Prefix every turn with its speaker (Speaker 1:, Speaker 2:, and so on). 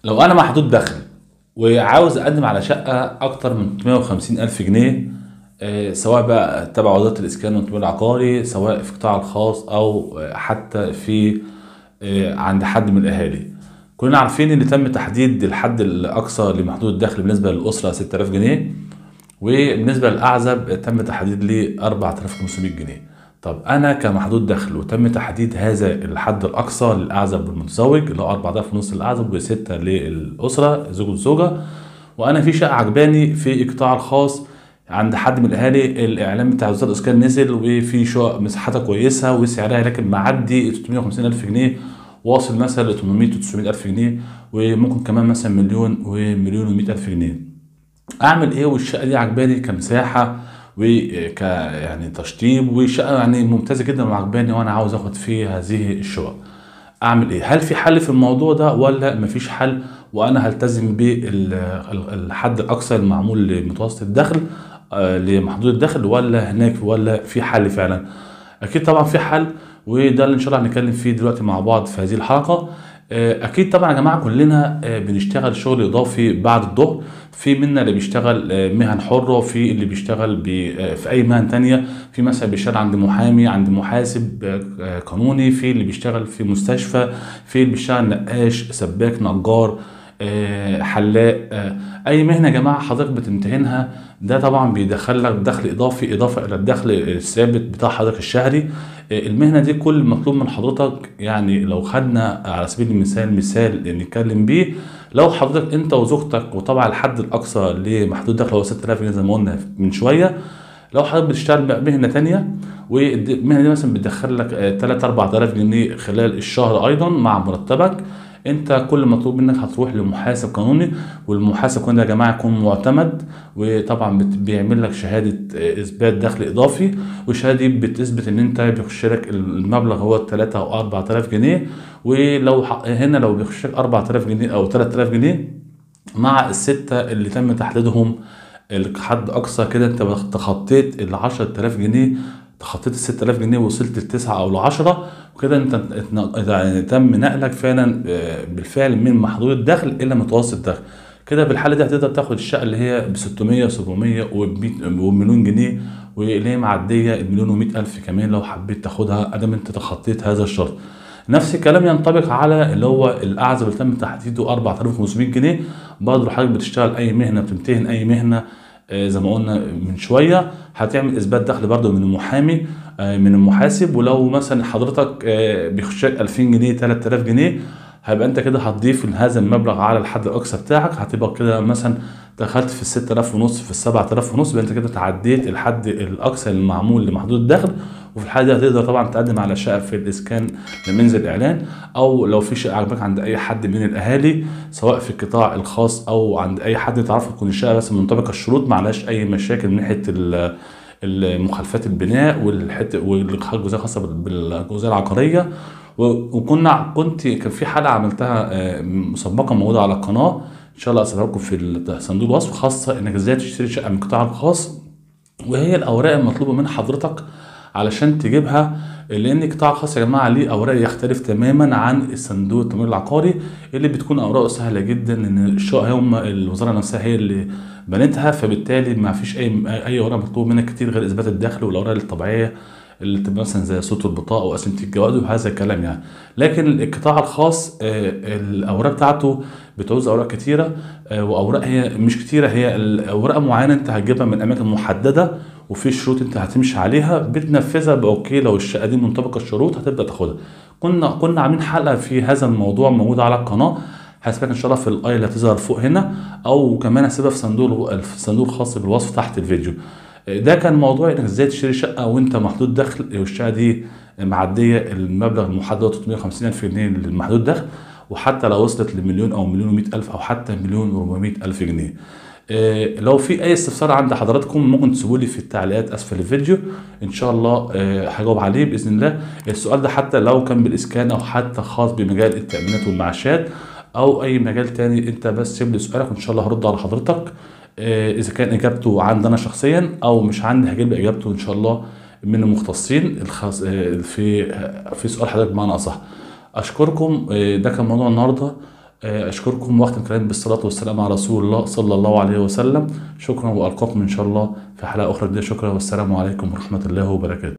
Speaker 1: لو انا محدود دخل وعاوز اقدم على شقه اكتر من 350 الف جنيه آه، سواء بقى تبع وزاره الاسكان والتمويل العقاري سواء في القطاع الخاص او آه، حتى في آه، عند حد من الاهالي كلنا عارفين ان تم تحديد الحد الاقصى لمحدود الدخل بالنسبه للاسره 6000 جنيه وبالنسبه للاعزب تم تحديد لي 4500 جنيه طب انا كمحدود دخل وتم تحديد هذا الحد الاقصى للاعزب والمتزوج اللي هو 4000 ونص للاعزب و6 للاسره زوج وزوجه وانا في شقه عجباني في القطاع الخاص عند حد من الاهالي الاعلان بتاع وزاره الاسكان نزل وفي شقق مساحتها كويسه وسعرها لكن معدي 350 الف جنيه واصل مثلا ل 800 900 الف جنيه وممكن كمان مثلا مليون ومليون و100 الف جنيه اعمل ايه والشقه دي عجباني كمساحه وك يعني تشطيب وشقه يعني ممتازه جدا وعجباني وانا عاوز اخد فيه هذه الشقق اعمل ايه هل في حل في الموضوع ده ولا مفيش حل وانا هلتزم بالحد الاقصى المعمول لمتوسط الدخل آه، لمحدود الدخل ولا هناك ولا في حل فعلا اكيد طبعا في حل وده اللي ان شاء الله هنتكلم فيه دلوقتي مع بعض في هذه الحلقه آه، اكيد طبعا يا جماعه كلنا آه، بنشتغل شغل اضافي بعد الظهر في منا اللي بيشتغل آه، مهن حره وفي اللي بيشتغل ب- آه، في اي مهن تانية في مثلا بيشتغل عند محامي عند محاسب آه، آه، قانوني في اللي بيشتغل في مستشفى في اللي بيشتغل نقاش سباك نجار آه، حلاق آه، اي مهنه يا جماعه حضرتك بتمتهنها ده طبعا بيدخل لك دخل اضافي اضافه الى الدخل الثابت بتاع حضرتك الشهري آه، المهنه دي كل المطلوب من حضرتك يعني لو خدنا على سبيل المثال مثال نتكلم بيه لو حضرتك انت وزوجتك وطبعا الحد الاقصى لمحدود دخل هو 6000 جنيه زي ما قلنا من شويه لو حضرتك بتشتغل بقى مهنه تانية والمهنه دي مثلا بتدخل لك 3 4000 جنيه خلال الشهر ايضا مع مرتبك انت كل مطلوب منك هتروح لمحاسب قانوني والمحاسب القانوني ده يا جماعه يكون معتمد وطبعا بت- بيعمل لك شهاده آه، اثبات دخل اضافي والشهاده دي بتثبت ان انت بيخش لك المبلغ هو 3 او 4000 جنيه ولو ح- هنا لو بيخش لك 4000 جنيه او 3000 جنيه مع الستة اللي تم تحديدهم الحد أقصى كده أنت تخطيت ال 10000 جنيه تخطيت ال 6000 جنيه ووصلت لتسعة أو لعشرة وكده أنت اتن- يعني تم نقلك فعلا آه، بالفعل من محدود الدخل إلى متوسط الدخل كده بالحالة دي هتقدر تاخد الشقة اللي هي ب 600 700 ومليون جنيه واللي هي معدية المليون و ألف كمان لو حبيت تاخدها أدام أنت تخطيت هذا الشرط نفس الكلام ينطبق على اللي هو الاعزب اللي تم تحديده 4500 جنيه برضه حضرتك بتشتغل اي مهنه بتمتهن اي مهنه آه، زي ما قلنا من شويه هتعمل اثبات دخل برضه من المحامي آه، من المحاسب ولو مثلا حضرتك آه، بيخش لك 2000 جنيه 3000 جنيه هيبقى انت كده هتضيف هذا المبلغ على الحد الاقصى بتاعك هتبقى كده مثلا دخلت في ال 6000 ونص في ال 7000 ونص يبقى انت كده تعديت الحد الاقصى المعمول لمحدود الدخل وفي الحاله دي هتقدر طبعا تقدم على شقه في الاسكان لمنزل اعلان او لو في شقه عجبك عند اي حد من الاهالي سواء في القطاع الخاص او عند اي حد تعرفه تكون الشقه بس منطبقه الشروط معلهاش اي مشاكل من ناحيه ال- المخالفات البناء والحته والجزئيه الخاصه بال- بالجزئيه العقاريه و- وكنا كنت كان في حلقه عملتها آه، مسبقا موجوده على القناه ان شاء الله اسيبها لكم في صندوق الوصف خاصه انك ازاي تشتري شقه من القطاع الخاص وهي الاوراق المطلوبه من حضرتك علشان تجيبها لان القطاع الخاص يا جماعه ليه اوراق يختلف تماما عن الصندوق التمويل العقاري اللي بتكون اوراقه سهله جدا ان الشقق هم الوزاره نفسها هي اللي بنتها فبالتالي ما فيش اي اي اوراق مطلوب منك كتير غير اثبات الدخل والاوراق الطبيعيه اللي تبقى مثلا زي صوت البطاقه وقسيمه الجواز وهذا الكلام يعني لكن القطاع الخاص آه، الاوراق بتاعته بتعوز اوراق كتيره آه، واوراق هي مش كتيره هي الاوراق معينه انت هتجيبها من اماكن محدده وفي شروط انت هتمشي عليها بتنفذها باوكي لو الشقه دي منطبقه الشروط هتبدا تاخدها كنا كنا عاملين حلقه في هذا الموضوع موجوده على القناه هسيبك ان شاء الله في الاي اللي هتظهر فوق هنا او كمان هسيبها في صندوق في الصندوق الخاص بالوصف تحت الفيديو ده كان موضوع انك ازاي تشتري شقه وانت محدود دخل والشقه دي معديه المبلغ المحدد 350 الف جنيه للمحدود دخل وحتى لو وصلت لمليون او مليون و100 الف او حتى مليون و400 الف جنيه آه، لو في اي استفسار عند حضراتكم ممكن تسيبوا لي في التعليقات اسفل الفيديو ان شاء الله آه، هجاوب عليه باذن الله السؤال ده حتى لو كان بالاسكان او حتى خاص بمجال التامينات والمعاشات او اي مجال تاني انت بس سيب لي سؤالك وان شاء الله هرد على حضرتك آه، اذا كان اجابته عندي انا شخصيا او مش عندي هجيب لي اجابته ان شاء الله من المختصين الخاص آه، في في سؤال حضرتك بمعنى اصح اشكركم آه، ده كان موضوع النهارده آه، اشكركم واختم كلامي بالصلاه والسلام على رسول الله صلى الله عليه وسلم شكرا والقاكم ان شاء الله في حلقه اخرى جديده شكرا والسلام عليكم ورحمه الله وبركاته